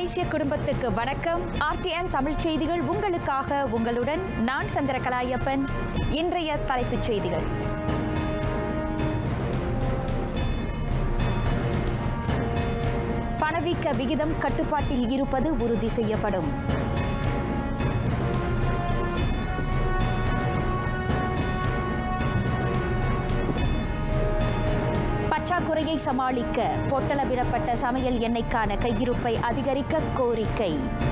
மலேசிய குடும்பத்துக்கு வணக்கம் ஆர்டிஎன் தமிழ் செய்திகள் உங்களுக்காக உங்களுடன் நான் சந்திரகலாயப்பன் இன்றைய தலைப்புச் செய்திகள் பணவீக்க விகிதம் கட்டுப்பாட்டில் இருப்பது உறுதி செய்யப்படும் பற்றாக்குறையை சமாளிக்க பொட்டலமிடப்பட்ட சமையல் எண்ணெய்க்கான கையிருப்பை அதிகரிக்க கோரிக்கை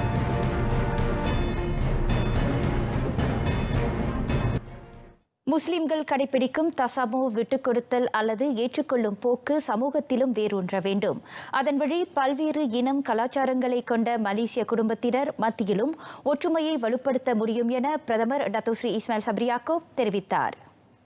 முஸ்லிம்கள் கடைபிடிக்கும் தசமு விட்டுக் கொடுத்தல் அல்லது ஏற்றுக்கொள்ளும் போக்கு சமூகத்திலும் வேரூன்ற வேண்டும் அதன் வழி பல்வேறு இனம் கலாச்சாரங்களை கொண்ட மலேசிய குடும்பத்தினர் மத்தியிலும் ஒற்றுமையை வலுப்படுத்த முடியும் என பிரதமர் டத்தோஸ்ரீ இஸ்மாயில் சப்ரியாக்கோ தெரிவித்தார்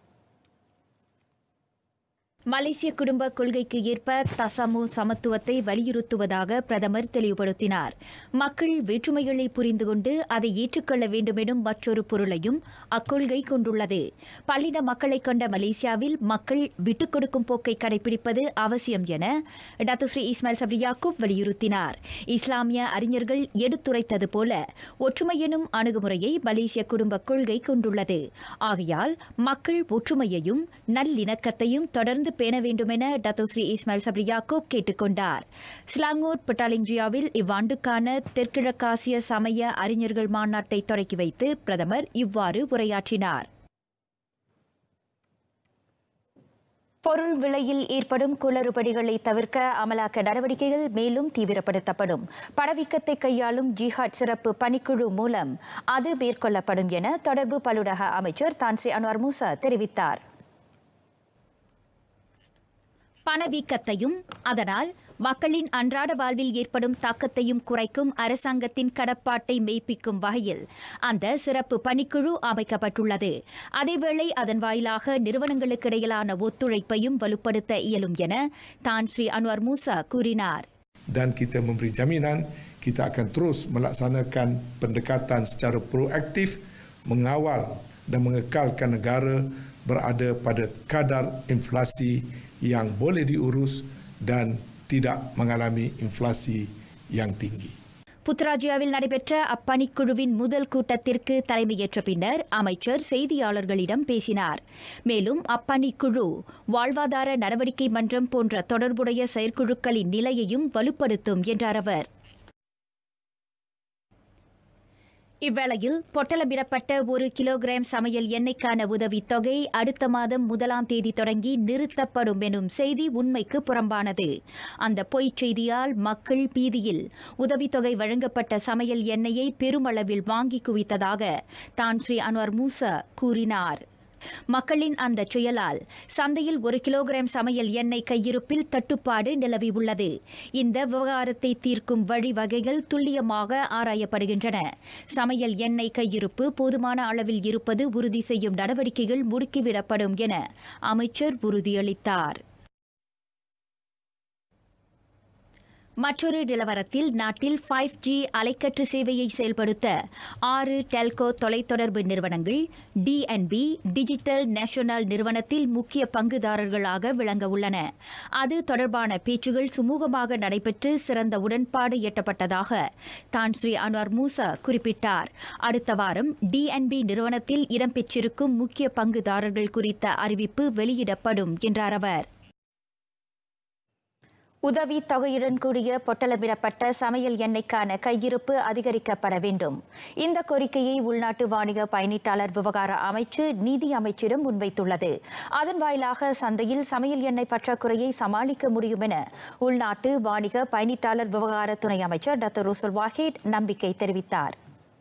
மலேசிய குடும்ப கொள்கைக்கு ஏற்ப தசமு சமத்துவத்தை வலியுறுத்துவதாக பிரதமர் தெளிவுபடுத்தினார் மக்கள் வேற்றுமைகளை புரிந்து கொண்டு அதை ஏற்றுக்கொள்ள வேண்டுமெனும் மற்றொரு பொருளையும் அக்கொள்கை கொண்டுள்ளது பல்லின மக்களை கொண்ட மலேசியாவில் மக்கள் விட்டுக் கொடுக்கும் போக்கை கடைபிடிப்பது அவசியம் என டத்துஸ்ரீ இஸ்மாயில் சப்ரி யாக்கூப் வலியுறுத்தினார் இஸ்லாமிய அறிஞர்கள் எடுத்துரைத்தது போல ஒற்றுமை எனும் அணுகுமுறையை மலேசிய குடும்ப கொள்கை கொண்டுள்ளது ஆகையால் மக்கள் ஒற்றுமையையும் நல்லிணக்கத்தையும் தொடர்ந்து பேண வேண்டுமென டத்தோஸ்ரீ இஸ்மாயில் சப்ரி யாக்கூப் கேட்டுக்கொண்டார் ஸ்லாங்கூர் பட்டாலிஞ்சியாவில் இவ்வாண்டுக்கான தெற்கிழக்காசிய சமய அறிஞர்கள் மாநாட்டை தொடக்கி வைத்து பிரதமர் இவ்வாறு உரையாற்றினார் பொருள் விலையில் ஏற்படும் குளறுபடிகளை தவிர்க்க அமலாக்க நடவடிக்கைகள் மேலும் தீவிரப்படுத்தப்படும் பணவீக்கத்தை கையாளும் ஜிஹாட் சிறப்பு பணிக்குழு மூலம் அது மேற்கொள்ளப்படும் என தொடர்பு பலுடக அமைச்சர் தான்ஸ்ரீ அன்வார் மூசா தெரிவித்தார் பணவீக்கத்தையும் அதனால் மக்களின் அன்றாட வாழ்வில் ஏற்படும் தாக்கத்தையும் குறைக்கும் அரசாங்கத்தின் கடப்பாட்டை மெய்ப்பிக்கும் வகையில் அந்த சிறப்பு பணிக்குழு அமைக்கப்பட்டுள்ளது அதேவேளை அதன் வாயிலாக நிறுவனங்களுக்கு இடையிலான ஒத்துழைப்பையும் வலுப்படுத்த இயலும் என தான் ஸ்ரீ அன்வார் மூசா கூறினார் dan kita memberi jaminan kita akan terus melaksanakan pendekatan secara proaktif mengawal dan mengekalkan negara berada pada kadar inflasi yang boleh diurus dan tidak mengalami inflasi yang tinggi. புத்ராஜியாவில் நடைபெற்ற அப்பணிக்குழுவின் முதல் கூட்டத்திற்கு தலைமையேற்ற பின்னர் அமைச்சர் செய்தியாளர்களிடம் பேசினார் மேலும் அப்பணிக்குழு வாழ்வாதார நடவடிக்கை மன்றம் போன்ற தொடர்புடைய செயற்குழுக்களின் நிலையையும் வலுப்படுத்தும் என்றார் அவர் இவ்வேளையில் பொட்டலமிடப்பட்ட ஒரு கிலோகிராம் சமையல் எண்ணெய்க்கான உதவித் தொகை அடுத்த மாதம் முதலாம் தேதி தொடங்கி நிறுத்தப்படும் எனும் செய்தி உண்மைக்கு புறம்பானது அந்த பொய்ச் செய்தியால் மக்கள் பீதியில் உதவித்தொகை வழங்கப்பட்ட சமையல் எண்ணெயை பெருமளவில் வாங்கி குவித்ததாக தான் ஸ்ரீ அன்வார் மூசா கூறினார் மக்களின் அந்த செயலால் சந்தையில் ஒரு கிலோகிராம் சமையல் எண்ணெய் கையிருப்பில் தட்டுப்பாடு நிலவியுள்ளது இந்த விவகாரத்தை தீர்க்கும் வழிவகைகள் துல்லியமாக ஆராயப்படுகின்றன சமையல் எண்ணெய் கையிருப்பு போதுமான அளவில் இருப்பது உறுதி செய்யும் நடவடிக்கைகள் முடுக்கிவிடப்படும் என அமைச்சர் உறுதியளித்தார் மற்றொரு நிலவரத்தில் நாட்டில் ஃபைவ் ஜி அலைக்கற்று சேவையை செயல்படுத்த ஆறு டெல்கோ தொலைத்தொடர்பு நிறுவனங்கள் டிஎன்பி டிஜிட்டல் நேஷனல் நிறுவனத்தில் முக்கிய பங்குதாரர்களாக விளங்க உள்ளன அது தொடர்பான பேச்சுகள் சுமூகமாக நடைபெற்று சிறந்த உடன்பாடு எட்டப்பட்டதாக தான் ஸ்ரீ அன்வார் மூசா குறிப்பிட்டார் அடுத்த வாரம் டிஎன்பி நிறுவனத்தில் இடம்பெற்றிருக்கும் முக்கிய பங்குதாரர்கள் குறித்த அறிவிப்பு வெளியிடப்படும் என்றார் அவர் உதவி தொகையுடன் கூடிய பொட்டலமிடப்பட்ட சமையல் எண்ணெய்க்கான கையிருப்பு அதிகரிக்கப்பட வேண்டும் இந்த கோரிக்கையை உள்நாட்டு வாணிக பயணீட்டாளர் விவகார அமைச்சு நீதி அமைச்சிடம் முன்வைத்துள்ளது அதன் வாயிலாக சந்தையில் சமையல் எண்ணெய் பற்றாக்குறையை சமாளிக்க முடியும் என உள்நாட்டு வாணிக பயணீட்டாளர் விவகார துணை அமைச்சர் டாக்டர் ருசுல் வாஹிட் நம்பிக்கை தெரிவித்தார்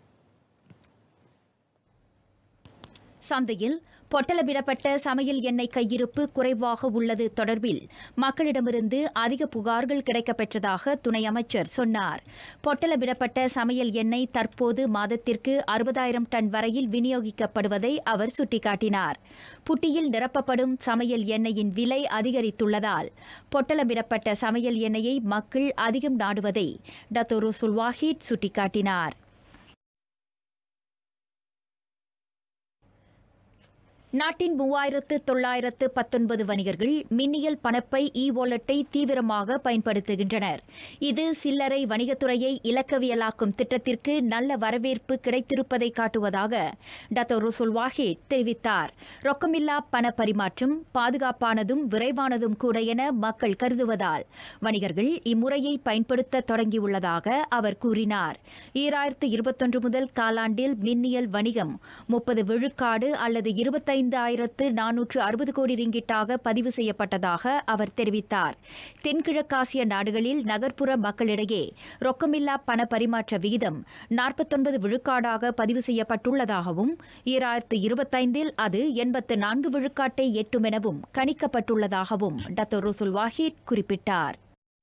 சந்தையில் பொட்டலமிடப்பட்ட சமையல் எண்ணெய் கையிருப்பு குறைவாக உள்ளது தொடர்பில் மக்களிடமிருந்து அதிக புகார்கள் கிடைக்கப்பெற்றதாக துணை அமைச்சர் சொன்னார் பொட்டலமிடப்பட்ட சமையல் எண்ணெய் தற்போது மாதத்திற்கு அறுபதாயிரம் டன் வரையில் விநியோகிக்கப்படுவதை அவர் சுட்டிக்காட்டினார் புட்டியில் நிரப்பப்படும் சமையல் எண்ணெயின் விலை அதிகரித்துள்ளதால் பொட்டலமிடப்பட்ட சமையல் எண்ணெயை மக்கள் அதிகம் நாடுவதை டத்தோரு சுல்வாஹிட் சுட்டிக்காட்டினார் நாட்டின் மூவாயிரத்து தொள்ளாயிரத்து பத்தொன்பது வணிகர்கள் மின்னியல் பணப்பை இ வாலெட்டை தீவிரமாக பயன்படுத்துகின்றனர் இது சில்லறை வணிகத்துறையை இலக்கவியலாக்கும் திட்டத்திற்கு நல்ல வரவேற்பு கிடைத்திருப்பதை காட்டுவதாக டாக்டர் ருசுல் வாஹிட் தெரிவித்தார் ரொக்கமில்லா பண பரிமாற்றம் பாதுகாப்பானதும் விரைவானதும் கூட என மக்கள் கருதுவதால் வணிகர்கள் இம்முறையை பயன்படுத்த தொடங்கியுள்ளதாக அவர் கூறினார் ஈராயிரத்து இருபத்தொன்று முதல் காலாண்டில் மின்னியல் வணிகம் முப்பது விழுக்காடு அல்லது இருபத்தைந்து ஆயிரத்து நானூற்று அறுபது கோடி ரிங்கிட்டாக பதிவு செய்யப்பட்டதாக அவர் தெரிவித்தார் தென்கிழக்காசிய நாடுகளில் நகர்ப்புற மக்களிடையே ரொக்கமில்லா பண பரிமாற்ற விகிதம் நாற்பத்தொன்பது விழுக்காடாக பதிவு செய்யப்பட்டுள்ளதாகவும் ஈராயிரத்து இருபத்தைந்தில் அது எண்பத்து நான்கு விழுக்காட்டை எட்டும் எனவும் கணிக்கப்பட்டுள்ளதாகவும் டாக்டர் ருசுல் வாஹிட் குறிப்பிட்டார்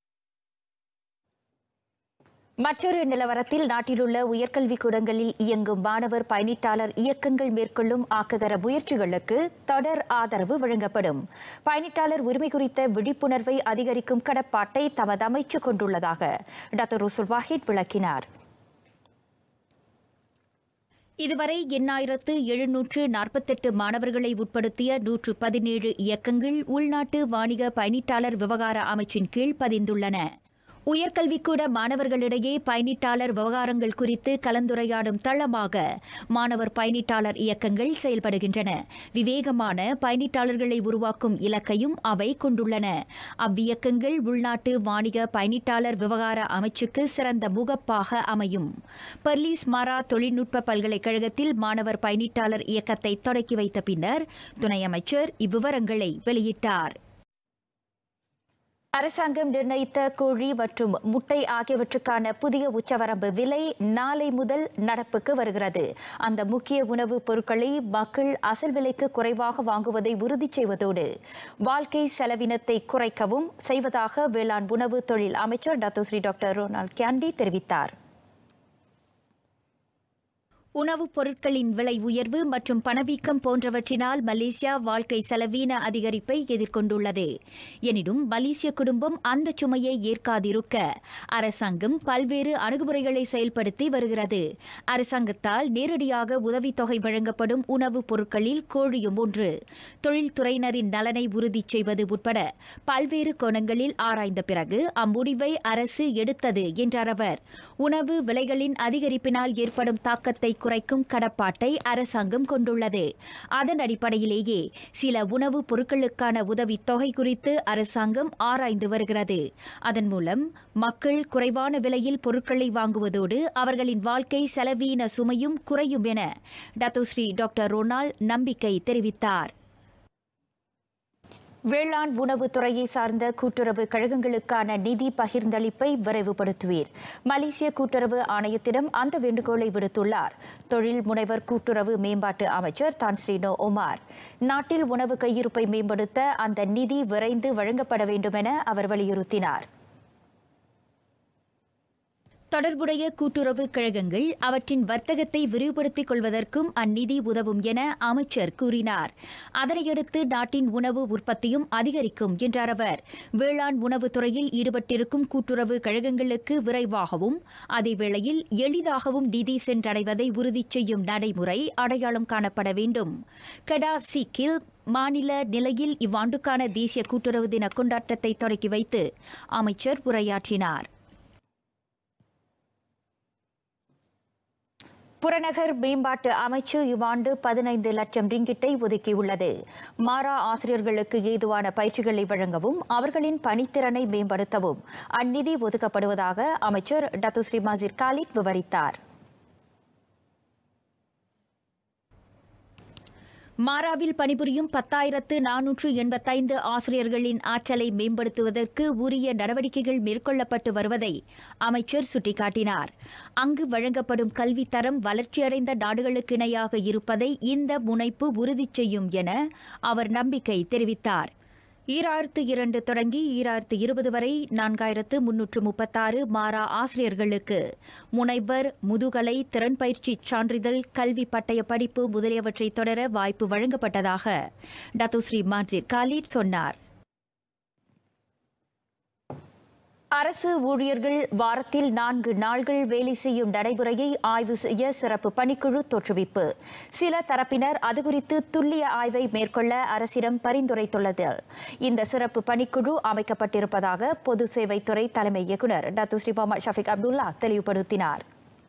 மற்றொரு நிலவரத்தில் நாட்டிலுள்ள உயர்கல்விக் கூடங்களில் இயங்கும் மாணவர் பயணிட்டாளர் இயக்கங்கள் மேற்கொள்ளும் ஆக்ககர முயற்சிகளுக்கு தொடர் ஆதரவு வழங்கப்படும் பயணிட்டாளர் உரிமை குறித்த விழிப்புணர்வை அதிகரிக்கும் கடப்பாட்டை தமது அமைச்சு கொண்டுள்ளதாக டாக்டர் ருசுல் வாஹிட் விளக்கினார் இதுவரை எண்ணாயிரத்து எழுநூற்று நாற்பத்தெட்டு மாணவர்களை உட்படுத்திய நூற்று பதினேழு இயக்கங்கள் உள்நாட்டு வாணிக பயணிட்டாளர் விவகார அமைச்சின் கீழ் பதிந்துள்ளன உயர்கல்விக்கூட மாணவர்களிடையே பயணிட்டாளர் விவகாரங்கள் குறித்து கலந்துரையாடும் தளமாக மாணவர் பயணிட்டாளர் இயக்கங்கள் செயல்படுகின்றன விவேகமான பயணிட்டாளர்களை உருவாக்கும் இலக்கையும் அவை கொண்டுள்ளன அவ்வியக்கங்கள் உள்நாட்டு வாணிக பயணிட்டாளர் விவகார அமைச்சுக்கு சிறந்த முகப்பாக அமையும் பர்லீஸ் மாரா தொழில்நுட்ப பல்கலைக்கழகத்தில் மாணவர் பயணிட்டாளர் இயக்கத்தை தொடக்கி வைத்த பின்னர் துணை அமைச்சர் இவ்விவரங்களை வெளியிட்டார் அரசாங்கம் நிர்ணயித்த கோழி மற்றும் முட்டை ஆகியவற்றுக்கான புதிய உச்சவரம்பு விலை நாளை முதல் நடப்புக்கு வருகிறது அந்த முக்கிய உணவுப் பொருட்களை மக்கள் அசல் விலைக்கு குறைவாக வாங்குவதை உறுதி செய்வதோடு வாழ்க்கை செலவினத்தை குறைக்கவும் செய்வதாக வேளாண் உணவு தொழில் அமைச்சர் doctor Seri doctor Ronald Kiandee தெரிவித்தார் உணவுப் பொருட்களின் விலை உயர்வு மற்றும் பணவீக்கம் போன்றவற்றினால் மலேசியா வாழ்க்கை செலவீன அதிகரிப்பை எதிர்கொண்டுள்ளது எனினும் மலேசிய குடும்பம் அந்த சுமையை ஏற்காதிருக்க அரசாங்கம் பல்வேறு அணுகுமுறைகளை செயல்படுத்தி வருகிறது அரசாங்கத்தால் நேரடியாக உதவித்தொகை வழங்கப்படும் உணவுப் பொருட்களில் கோழியும் ஒன்று தொழில்துறையினரின் நலனை உறுதி செய்வது உட்பட பல்வேறு கோணங்களில் ஆராய்ந்த பிறகு அம்முடிவை அரசு எடுத்தது என்றார் அவர் உணவு விலைகளின் அதிகரிப்பினால் ஏற்படும் தாக்கத்தை குறைக்கும் கடப்பாட்டை அரசாங்கம் கொண்டுள்ளது அதன் அடிப்படையிலேயே சில உணவுப் பொருட்களுக்கான உதவித் தொகை குறித்து அரசாங்கம் ஆராய்ந்து வருகிறது அதன் மூலம் மக்கள் குறைவான விலையில் பொருட்களை வாங்குவதோடு அவர்களின் வாழ்க்கை செலவீன சுமையும் குறையும் என டத்துஸ்ரீ டாக்டர் ரொனால் நம்பிக்கை தெரிவித்தார் வேளாண் உணவுத் துறையை சார்ந்த கூட்டுறவு கழகங்களுக்கான நிதி பகிர்ந்தளிப்பை விரைவுபடுத்துவீர் மலேசிய கூட்டுறவு ஆணையத்திடம் அந்த வேண்டுகோளை விடுத்துள்ளார் தொழில் முனைவர் கூட்டுறவு மேம்பாட்டு அமைச்சர் தான் ஸ்ரீனோ ஒமார் நாட்டில் உணவு கையிருப்பை மேம்படுத்த அந்த நிதி விரைந்து வழங்கப்பட வேண்டும் என அவர் வலியுறுத்தினார் தொடர்புடைய கூட்டுறவு கழகங்கள் அவற்றின் வர்த்தகத்தை விரிவுபடுத்திக் கொள்வதற்கும் அந்நிதி உதவும் என அமைச்சர் கூறினார் அதனையடுத்து நாட்டின் உணவு உற்பத்தியும் அதிகரிக்கும் என்றார் அவர் வேளாண் உணவுத் துறையில் ஈடுபட்டிருக்கும் கூட்டுறவு கழகங்களுக்கு விரைவாகவும் அதேவேளையில் எளிதாகவும் நிதி சென்றடைவதை உறுதி செய்யும் நடைமுறை அடையாளம் காணப்பட வேண்டும் கடா சீக்கில் மாநில நிலையில் இவ்வாண்டுக்கான தேசிய கூட்டுறவு தின கொண்டாட்டத்தை தொடக்கி வைத்து அமைச்சர் உரையாற்றினார் புறநகர் மேம்பாட்டு அமைச்சு இவ்வாண்டு பதினைந்து லட்சம் ரிங்கிட்டை ஒதுக்கியுள்ளது மாறா ஆசிரியர்களுக்கு ஏதுவான பயிற்சிகளை வழங்கவும் அவர்களின் பணித்திறனை மேம்படுத்தவும் அந்நிதி ஒதுக்கப்படுவதாக அமைச்சர் டத்து ஸ்ரீ மசீர் காலித் விவரித்தார் மாராவில் பணிபுரியும் பத்தாயிரத்து நானூற்று எண்பத்தைந்து ஆசிரியர்களின் ஆற்றலை மேம்படுத்துவதற்கு உரிய நடவடிக்கைகள் மேற்கொள்ளப்பட்டு வருவதை அமைச்சர் சுட்டிக்காட்டினார் அங்கு வழங்கப்படும் கல்வித் தரம் வளர்ச்சியடைந்த நாடுகளுக்கு இணையாக இருப்பதை இந்த முனைப்பு உறுதி செய்யும் என அவர் நம்பிக்கை தெரிவித்தார் ஈராயிரத்து இரண்டு தொடங்கி ஈராயிரத்து இருபது வரை நான்காயிரத்து முன்னூற்று முப்பத்தாறு மாறா ஆசிரியர்களுக்கு முனைவர் முதுகலை திறன் பயிற்சி சான்றிதழ் கல்வி பட்டய படிப்பு முதலியவற்றை தொடர வாய்ப்பு வழங்கப்பட்டதாக டத்துஸ்ரீ மாஜித் காலிட் சொன்னார் அரசு ஊழியர்கள் வாரத்தில் நான்கு நாள்கள் வேலை செய்யும் நடைமுறையை ஆய்வு செய்ய சிறப்பு பணிக்குழு தோற்றுவிப்பு சில தரப்பினர் அது குறித்து துல்லிய ஆய்வை மேற்கொள்ள அரசிடம் பரிந்துரைத்துள்ளது இந்த சிறப்பு பணிக்குழு அமைக்கப்பட்டிருப்பதாக பொது சேவைத்துறை தலைமை இயக்குநர் Datuk Seri Mohamed Shafiq Abdullah தெளிவுபடுத்தினார்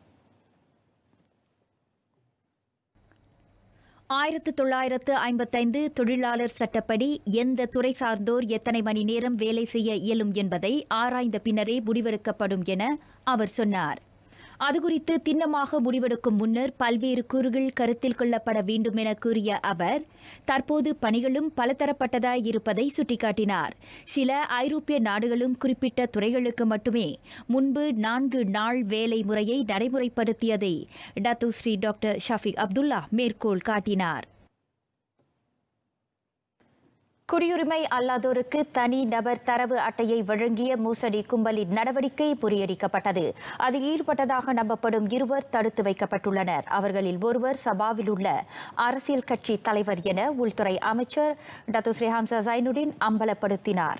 ஆயிரத்து தொள்ளாயிரத்து ஐம்பத்தைந்து தொழிலாளர் சட்டப்படி எந்த துறை சார்ந்தோர் எத்தனை மணி நேரம் வேலை செய்ய இயலும் என்பதை ஆராய்ந்த பின்னரே முடிவெடுக்கப்படும் என அவர் சொன்னார் அதுகுறித்து திண்ணமாக முடிவெடுக்கும் முன்னர் பல்வேறு கூறுகள் கருத்தில் கொள்ளப்பட வேண்டும் என கூறிய அவர் தற்போது பணிகளும் பலதரப்பட்டதாய் இருப்பதை சுட்டிக்காட்டினார் சில ஐரோப்பிய நாடுகளும் குறிப்பிட்ட துறைகளுக்கு மட்டுமே முன்பு நான்கு நாள் வேலை முறையை நடைமுறைப்படுத்தியதை Datuk Seri doctor Shafiq Abdullah மேற்கோள் காட்டினார் குடியுரிமை அல்லாதோருக்கு தனி நபர் தரவு அட்டையை வழங்கிய மோசடி கும்பலின் நடவடிக்கை முறியடிக்கப்பட்டது அதில் ஈடுபட்டதாக நம்பப்படும் இருவர் தடுத்து வைக்கப்பட்டுள்ளனர் அவர்களில் ஒருவர் சபாவில் உள்ள அரசியல் கட்சி தலைவர் என உள்துறை அமைச்சர் டத்து ஸ்ரீ ஹம்சா ஜைனுடின் அம்பலப்படுத்தினார்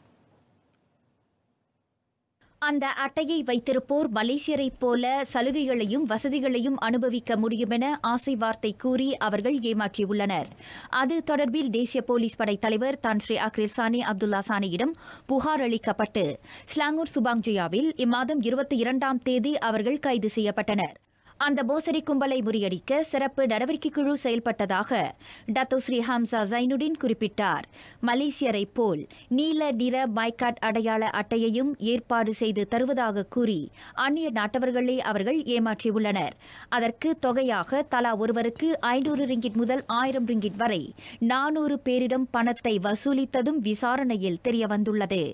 அந்த அட்டையை வைத்திருப்போர் மலேசியரைப் போல சலுகைகளையும் வசதிகளையும் அனுபவிக்க முடியும் என ஆசை வார்த்தை கூறி அவர்கள் ஏமாற்றியுள்ளனர் அது தொடர்பில் தேசிய போலீஸ் படை தலைவர் தான் ஸ்ரீ அக்ரில் சானி அப்துல்லா சானியிடம் புகார் அளிக்கப்பட்டு ஸ்லாங்கூர் சுபாங்ஜியாவில் இம்மாதம் இருபத்தி இரண்டாம் தேதி அவர்கள் கைது செய்யப்பட்டனர் அந்த மோசடி கும்பலை முறியடிக்க சிறப்பு நடவடிக்கை குழு செயல்பட்டதாக டத்தோ ஸ்ரீ ஹம்சா ஜைனுடின் குறிப்பிட்டார் மலேசியரைப் போல் நீல நிற மைகாட் அடையாள அட்டையையும் ஏற்பாடு செய்து தருவதாக கூறி அந்நிய நாட்டவர்களை அவர்கள் ஏமாற்றியுள்ளனர் அதற்கு தொகையாக தலா ஒருவருக்கு ஐநூறு ரிங்கிட் முதல் ஆயிரம் ரிங்கிட் வரை நானூறு பேரிடம் பணத்தை வசூலித்ததும் விசாரணையில் தெரியவந்துள்ளது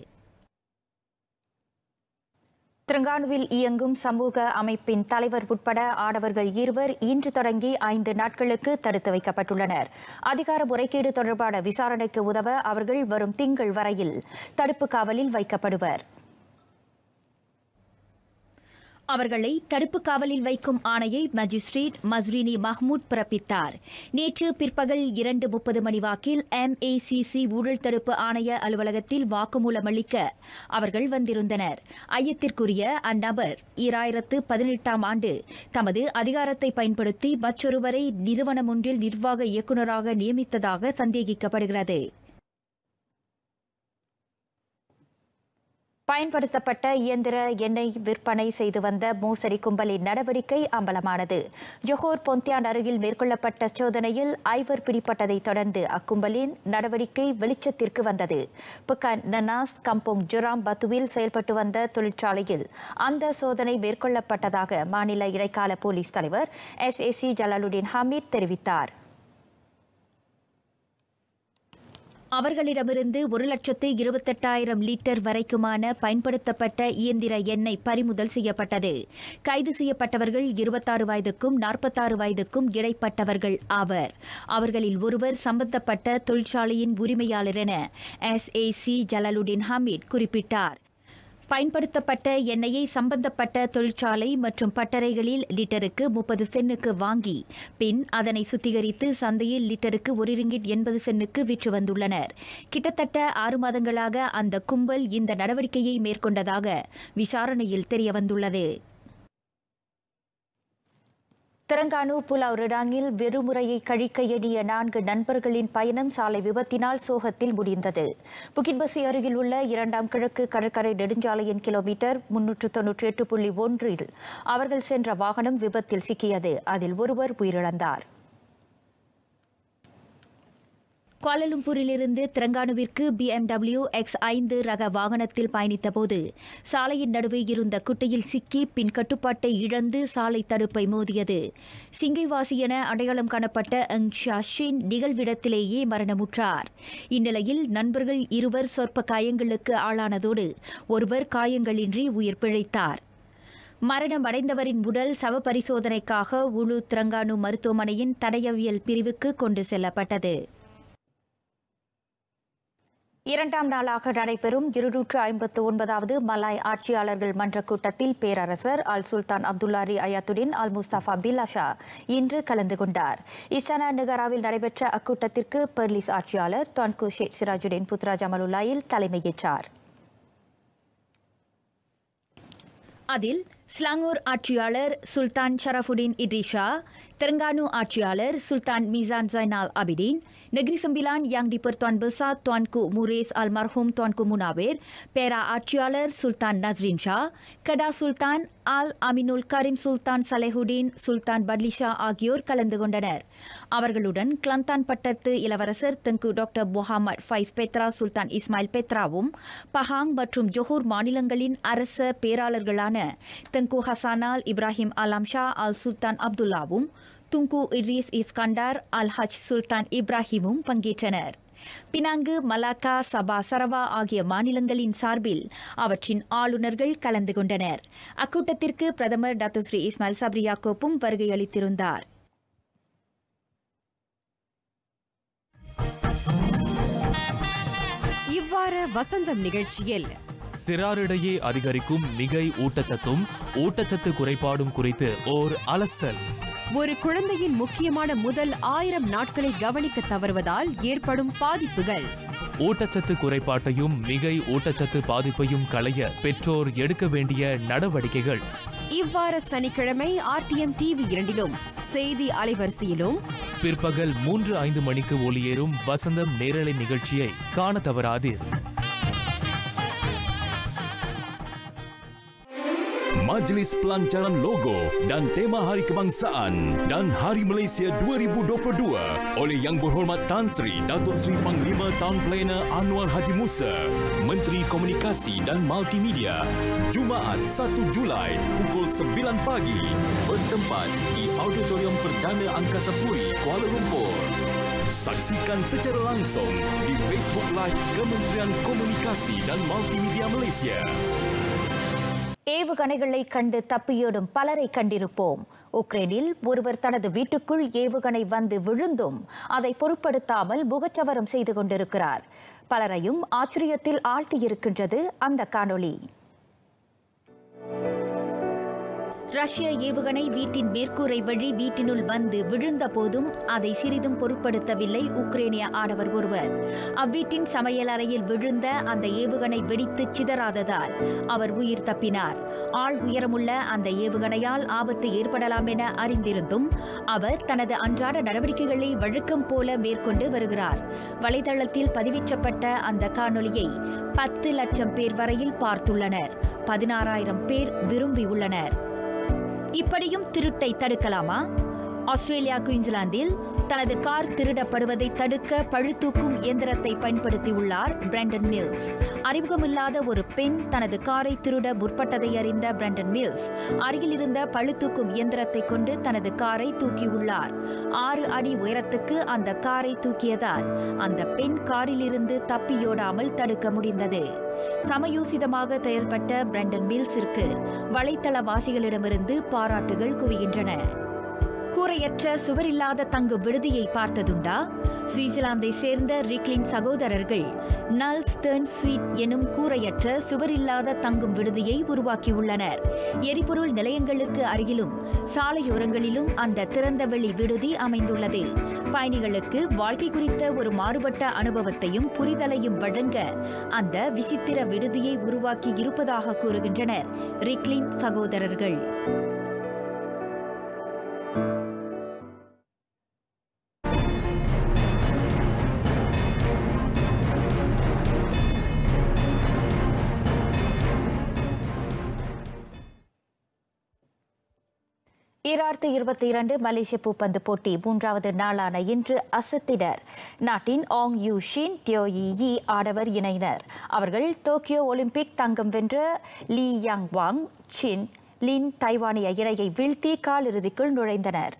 திரங்கானுவில் இயங்கும் சமூக அமைப்பின் தலைவர் உட்பட ஆடவர்கள் இருவர் இன்று தொடங்கி ஐந்து நாட்களுக்கு தடுத்து வைக்கப்பட்டுள்ளனர் அதிகார முறைகேடு தொடர்பான விசாரணைக்கு உதவ அவர்கள் வரும் திங்கள் வரையில் தடுப்பு காவலில் வைக்கப்படுவர் அவர்களை தடுப்பு காவலில் வைக்கும் ஆணையை மஜிஸ்ட்ரேட் மஸ்ரினி மஹ்மூத் பிறப்பித்தார் நேற்று பிற்பகல் இரண்டு முப்பது மணி வாக்கில் எம்ஏசிசி ஊழல் தடுப்பு ஆணைய அலுவலகத்தில் வாக்குமூலம் அளிக்க அவர்கள் வந்திருந்தனர் ஐயத்திற்குரிய அந்நபர் ஈராயிரத்து பதினெட்டாம் ஆண்டு தமது அதிகாரத்தை பயன்படுத்தி மற்றொருவரை நிறுவனம் ஒன்றில் நிர்வாக இயக்குநராக நியமித்ததாக சந்தேகிக்கப்படுகிறது பயன்படுத்தப்பட்ட இயந்திர எண்ணெய் விற்பனை செய்து வந்த மோசடி கும்பலின் நடவடிக்கை அம்பலமானது ஜொஹோர் பொந்தியான் அருகில் மேற்கொள்ளப்பட்ட சோதனையில் ஐவர் பிடிப்பட்டதைத் தொடர்ந்து அக்கும்பலின் நடவடிக்கை வெளிச்சத்திற்கு வந்தது புக்கான் நனாஸ் கம்போங் ஜொராம் பத்துவில் செயல்பட்டு வந்த தொழிற்சாலையில் அந்த சோதனை மேற்கொள்ளப்பட்டதாக மாநில இடைக்கால போலீஸ் தலைவர் S A C Jalaluddin Hamid தெரிவித்தார் அவர்களிடமிருந்து ஒரு லட்சத்து இருபத்தெட்டாயிரம் லிட்டர் வரைக்குமான பயன்படுத்தப்பட்ட இயந்திர எண்ணெய் பறிமுதல் செய்யப்பட்டது கைது செய்யப்பட்டவர்கள் இருபத்தாறு வயதுக்கும் நாற்பத்தாறு வயதுக்கும் இடைப்பட்டவர்கள் ஆவர் அவர்களில் ஒருவர் சம்பந்தப்பட்ட தொழிற்சாலையின் உரிமையாளர் என S A C Jalaluddin Hamid குறிப்பிட்டார் பயன்படுத்தப்பட்ட எண்ணெயை சம்பந்தப்பட்ட தொழிற்சாலை மற்றும் பட்டறைகளில் லிட்டருக்கு முப்பது சென்னுக்கு வாங்கி பின் அதனை சுத்திகரித்து சந்தையில் லிட்டருக்கு ஒரு ரிங்கிட் எண்பது சென்னுக்கு விற்று வந்துள்ளனர் கிட்டத்தட்ட ஆறு மாதங்களாக அந்த கும்பல் இந்த நடவடிக்கையை மேற்கொண்டதாக விசாரணையில் தெரியவந்துள்ளது தெலங்கானு புலாவ் ரிடாங்கில் விடுமுறையை கழிக்க எண்ணிய நான்கு நண்பர்களின் பயணம் சாலை விபத்தினால் சோகத்தில் முடிந்தது புகிட்பசி அருகில் உள்ள இரண்டாம் கிழக்கு கடற்கரை நெடுஞ்சாலையின் கிலோமீட்டர் முன்னூற்று தொன்னூற்றி எட்டு புள்ளி ஒன்றில் அவர்கள் சென்ற வாகனம் விபத்தில் சிக்கியது அதில் ஒருவர் உயிரிழந்தார் கோலலும்பூரிலிருந்து திரங்கானுவிற்கு பிஎம்டபிள்யூ எக்ஸ் ஐந்து ரக வாகனத்தில் பயணித்தபோது சாலையின் நடுவே இருந்த குட்டையில் சிக்கி பின் கட்டுப்பாட்டை இழந்து சாலை தடுப்பை மோதியது சிங்கைவாசி என அடையாளம் காணப்பட்ட அங் ஷாஷின் நிகழ்விடத்திலேயே மரணமுற்றார் இந்நிலையில் நண்பர்கள் இருவர் சொற்ப காயங்களுக்கு ஆளானதோடு ஒருவர் காயங்களின்றி உயிர் பிழைத்தார் மரணம் அடைந்தவரின் உடல் சவ பரிசோதனைக்காக உளு திரங்கானு மருத்துவமனையின் தடயவியல் பிரிவுக்கு கொண்டு செல்லப்பட்டது இரண்டாம் நாளாக நடைபெறும் இருநூற்று ஐம்பத்து ஒன்பதாவது மலாய் ஆட்சியாளர்கள் மன்ற கூட்டத்தில் பேரரசர் அல் சுல்தான் அப்துல்லாரி அயாத்துடின் அல் முஸ்தபா பில்லாஷா இன்று கலந்து கொண்டார் இஸ்டானா நிகராவில் நடைபெற்ற அக்கூட்டத்திற்கு பெர்லிஸ் ஆட்சியாளர் தொன்கு ஷேக் சிராஜுடின் புத்ரா ஜமலுல்லாயில் தலைமையேற்றார் அதில் ஸ்லாங்கூர் ஆட்சியாளர் சுல்தான் ஷரஃபுடீன் இட்ரிஷா தெலங்கானு ஆட்சியாளர் Sultan Mizan Zainal Abidin Negeri Sembilan Yang Dipertuan Besar Tuanku Muhriz Al Marhum Tuanku முனாவேர் பேரா ஆட்சியாளர் சுல்தான் நஸ்ரின் ஷா கடா சுல்தான் ஆல் அமினுல் கரீம் சுல்தான் சலேஹுடீன் சுல்தான் பட்லிஷா ஆகியோர் கலந்து கொண்டனர் அவர்களுடன் கிளந்தான் பட்டத்து இளவரசர் Tengku doctor Muhammad Faiz Petra Sultan Ismail பெத்ராவும் பஹாங் மற்றும் ஜொஹூர் மாநிலங்களின் அரச பேராளர்களான Tengku Hassanal Ibrahim Alam Shah Al Sultan அப்துல்லாவும் Tunku Idris Iskandar Al Haj Sultan இப்ராஹிமும் பங்கேற்றனர் பினாங்கு மலாக்கா சபா சரவா ஆகிய மாநிலங்களின் சார்பில் அவற்றின் ஆளுநர்கள் கலந்து கொண்டனர் அக்கூட்டத்திற்கு பிரதமர் டாக்டர் ஸ்ரீ இஸ்மாயில் சப்ரி யாக்கோப்பும் வருகையளித்திருந்தார் இவ்வார வசந்தம் நிகழ்ச்சியில் சிறாரிடையே அதிகரிக்கும் மிகை ஊட்டச்சத்தும் ஊட்டச்சத்து குறைபாடும் குறித்து ஓர் அலசல் ஒரு குழந்தையின் முக்கியமான முதல் ஆயிரம் நாட்களை கவனிக்க தவறுவதால் ஏற்படும் பாதிப்புகள் ஊட்டச்சத்து குறைபாட்டையும் மிகை ஊட்டச்சத்து பாதிப்பையும் களைய பெற்றோர் எடுக்க வேண்டிய நடவடிக்கைகள் இவ்வார சனிக்கிழமை ஆர்டிஎம் டிவி இரண்டிலும் செய்தி அலைவரிசையிலும் பிற்பகல் மூன்று ஐந்து மணிக்கு ஒளியேறும் வசந்தம் நேரலை நிகழ்ச்சியை காண தவறாதீர் Majlis Pelancaran Logo dan Tema Hari Kebangsaan dan Hari Malaysia 2022 oleh Yang Berhormat Tan Sri Datuk Sri Panglima Tan Plena Anwar Haji Musa, Menteri Komunikasi dan Multimedia, Jumaat 1 Julai pukul 9 pagi bertempat di Auditorium Perdana Angkasa Puri, Kuala Lumpur. Saksikan secara langsung di Facebook Live Kementerian Komunikasi dan Multimedia Malaysia. ஏவுகணைகளை கண்டு தப்பியோடும் பலரை கண்டிருப்போம் உக்ரைனில் ஒருவர் தனது வீட்டுக்குள் ஏவுகணை வந்து விழுந்தும் அதை பொருட்படுத்தாமல் முகச்சவரம் செய்து கொண்டிருக்கிறார் பலரையும் ஆச்சரியத்தில் ஆழ்த்தியிருக்கின்றது அந்த காணொளி ரஷ்ய ஏவுகணை வீட்டின் மேற்கூரை வழி வீட்டினுள் வந்து விழுந்த போதும் அதை சிறிதும் பொருட்படுத்தவில்லை உக்ரேனிய ஆடவர் ஒருவர் அவ்வீட்டின் சமையல் அறையில் விழுந்த அந்த ஏவுகணை வெடித்து சிதறாததால் அவர் உயிர் தப்பினார் ஆள் உயரமுள்ள அந்த ஏவுகணையால் ஆபத்து ஏற்படலாம் என அறிந்திருந்தும் அவர் தனது அன்றாட நடவடிக்கைகளை வழக்கம் போல மேற்கொண்டு வருகிறார் வலைதளத்தில் பதிவேற்றப்பட்ட அந்த காணொளியை பத்து லட்சம் பேர் வரையில் பார்த்துள்ளனர் பதினாறாயிரம் பேர் விரும்பியுள்ளனர் இப்படியும் திருட்டை தடுக்கலாமா ஆஸ்திரேலியா குயின்ஸ்லாந்தில் தனது கார் திருடப்படுவதை தடுக்க பழுதூக்கும் இயந்திரத்தை பயன்படுத்தியுள்ளார் பிராண்டன் மில்ஸ் அறிமுகமில்லாத ஒரு பெண் தனது காரை திருட முற்பட்டதை அறிந்த பிராண்டன் மில்ஸ் அருகில் இருந்த பழுதூக்கும் இயந்திரத்தை கொண்டு தனது காரை தூக்கியுள்ளார் ஆறு அடி உயரத்துக்கு அந்த காரை தூக்கியதால் அந்த பெண் காரிலிருந்து தப்பியோடாமல் தடுக்க முடிந்தது சமயோசிதமாக செயல்பட்ட பிரண்டன் மில்ஸிற்கு வலைத்தளவாசிகளிடமிருந்து பாராட்டுகள் குவிகின்றன கூரையற்ற சுவரில்லாத தங்கும் விடுதியை பார்த்ததுண்டா சுவிட்சர்லாந்தை சேர்ந்த ரிக்லின் சகோதரர்கள் நல்ஸ்டர்ன் ஸ்வீட் எனும் கூரையற்ற சுவரில்லாத தங்கும் விடுதியை உருவாக்கியுள்ளனர் எரிபொருள் நிலையங்களுக்கு அருகிலும் சாலையோரங்களிலும் அந்த திறந்தவெளி விடுதி அமைந்துள்ளது பயணிகளுக்கு வாழ்க்கை குறித்த ஒரு மாறுபட்ட அனுபவத்தையும் புரிதலையும் வழங்க அந்த விசித்திர விடுதியை உருவாக்கி இருப்பதாக கூறுகின்றனர் ரிக்லின் சகோதரர்கள் ஈராயிரத்து இருபத்தி இரண்டு மலேசிய பூப்பந்து போட்டி மூன்றாவது நாளான இன்று அசத்தினர் நாட்டின் ஆங் யூ ஷின் தியோயி யி ஆடவர் இணையினர் அவர்கள் டோக்கியோ ஒலிம்பிக் தங்கம் வென்ற லீ யாங் வாங் சின் லின் தைவானிய இணையை வீழ்த்தி காலிறுதிக்குள் நுழைந்தனர்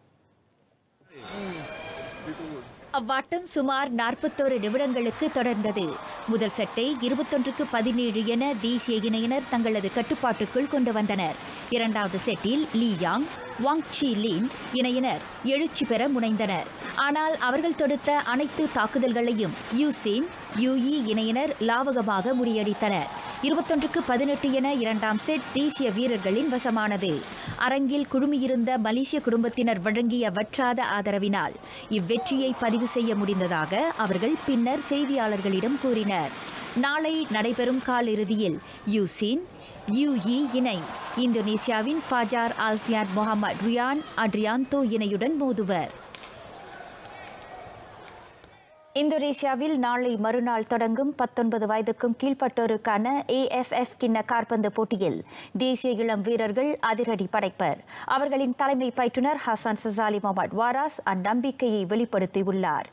அவ்வாட்டம் சுமார் நாற்பத்தோரு நிமிடங்களுக்கு தொடர்ந்தது முதல் செட்டை இருபத்தொன்றுக்கு பதினேழு என தேசிய இணையினர் தங்களது கட்டுப்பாட்டுக்குள் கொண்டு வந்தனர் இரண்டாவது செட்டில் Lee Yang Wang Chi Lin இணையினர் எழுச்சி பெற முனைந்தனர் ஆனால் அவர்கள் தொடுத்த அனைத்து தாக்குதல்களையும் யூசின் யூஇ இணையினர் லாவகமாக முறியடித்தனர் இருபத்தொன்றுக்கு பதினெட்டு என இரண்டாம் செட் தேசிய வீரர்களின் வசமானது அரங்கில் குழுமியிருந்த மலேசிய குடும்பத்தினர் வழங்கிய வற்றாத ஆதரவினால் இவ்வெற்றியை பதிவு செய்ய முடிந்ததாக அவர்கள் பின்னர் செய்தியாளர்களிடம் கூறினர் நாளை நடைபெறும் காலிறுதியில் யூசின் யூஇ இணை இந்தோனேசியாவின் ஃபாஜார் ஆல்ஃபியான் முகமது ரியான் அட்ரியாந்தோ இணையுடன் மோதுவர் இந்தோனேசியாவில் நாளை மறுநாள் தொடங்கும் பத்தொன்பது வயதுக்கும் கீழ்ப்பட்டோருக்கான ஏஎஃப்எஃப் கிண்ண காற்பந்து போட்டியில் தேசிய இளம் வீரர்கள் அதிரடி படைப்பர் அவர்களின் தலைமை பயிற்றுனர் ஹசான் சசாலி முகமது வாராஸ் அந்நம்பிக்கையை வெளிப்படுத்தியுள்ளார்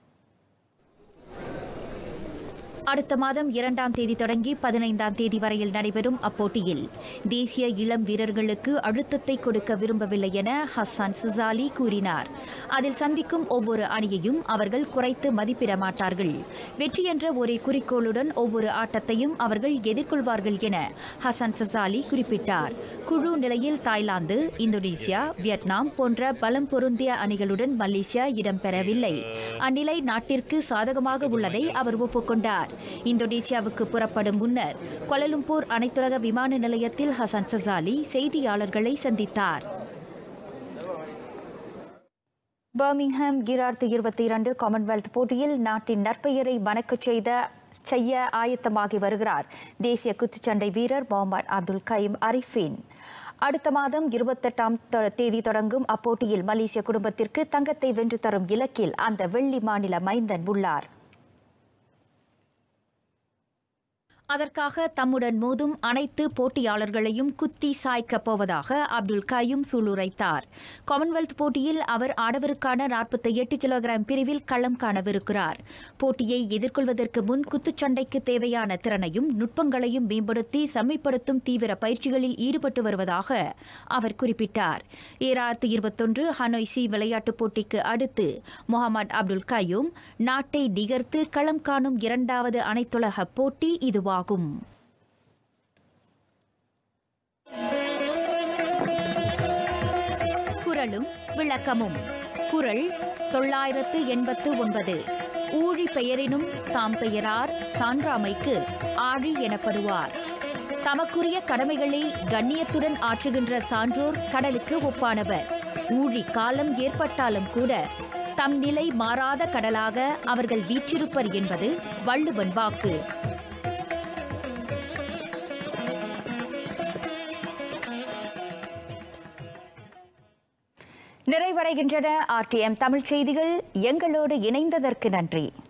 அடுத்த மாதம் இரண்டாம் தேதி தொடங்கி பதினைந்தாம் தேதி வரையில் நடைபெறும் அப்போட்டியில் தேசிய இளம் வீரர்களுக்கு அழுத்தத்தை கொடுக்க விரும்பவில்லை என ஹஸ்ஸான் சுசாலி கூறினார் அதில் சந்திக்கும் ஒவ்வொரு அணியையும் அவர்கள் குறைத்து மதிப்பிட மாட்டார்கள் வெற்றி என்ற ஒரே குறிக்கோளுடன் ஒவ்வொரு ஆட்டத்தையும் அவர்கள் எதிர்கொள்வார்கள் என ஹசன் சசாலி குறிப்பிட்டார் குழு நிலையில் தாய்லாந்து இந்தோனேசியா வியட்நாம் போன்ற பலம் பொருந்திய அணிகளுடன் மலேசியா இடம்பெறவில்லை அந்நிலை நாட்டிற்கு சாதகமாக உள்ளதை அவர் ஒப்புக்கொண்டார் இந்தோனேசியாவுக்கு புறப்படும் முன்னர் கொலலும்பூர் அனைத்துலக விமான நிலையத்தில் ஹசன் சசாலி செய்தியாளர்களை சந்தித்தார் பர்மிங்ஹாம் கிரார்த்து இருபத்தி இரண்டு காமன்வெல்த் போட்டியில் நாட்டின் நற்பெயரை மணக்கச் செய்த செய்ய ஆயத்தமாகி வருகிறார் தேசிய குத்துச்சண்டை வீரர் முகமது அப்துல் கயீம் அரிஃபின் அடுத்த மாதம் இருபத்தெட்டாம் தேதி தொடங்கும் அப்போட்டியில் மலேசிய குடும்பத்திற்கு தங்கத்தை வென்று தரும் இலக்கில் அந்த வெள்ளி மாநில மைந்தன் உள்ளார் அதற்காக தம்முடன் மோதும் அனைத்து போட்டியாளர்களையும் குத்தி சாய்க்கப் போவதாக அப்துல் கயூம் சூளுரைத்தார் காமன்வெல்த் போட்டியில் அவர் ஆடவருக்கான நாற்பத்தி எட்டு கிலோகிராம் பிரிவில் களம் காணவிருக்கிறார் போட்டியை எதிர்கொள்வதற்கு முன் குத்துச்சண்டைக்கு தேவையான திறனையும் நுட்பங்களையும் மேம்படுத்தி செம்மைப்படுத்தும் தீவிர பயிற்சிகளில் ஈடுபட்டு வருவதாக அவர் குறிப்பிட்டார் ஈராயிரத்து இருபத்தொன்று ஹனோய் சி விளையாட்டுப் போட்டிக்கு அடுத்து முகமது அப்துல் கயூம் நாட்டை நிகர்த்து களம் காணும் இரண்டாவது அனைத்துலக போட்டி இதுவாகும் ஆகும் குரலும் விளக்கமும் குரல் தொள்ளாயிரத்து எண்பத்து ஒன்பது ஊழி பெயரினும் தாம் பெயரார் சான்றாமைக்கு ஆழி எனப்படுவார் தமக்குரிய கடமைகளை கண்ணியத்துடன் ஆற்றுகின்ற சான்றோர் கடலுக்கு ஒப்பானவர் ஊழி காலம் ஏற்பட்டாலும் கூட தம் நிலை மாறாத கடலாக அவர்கள் வீற்றிருப்பர் என்பது வள்ளுவன் வாக்கு நிறைவடைகின்றன ஆர்டிஎம் தமிழ் செய்திகள் எங்களோடு இணைந்ததற்கு நன்றி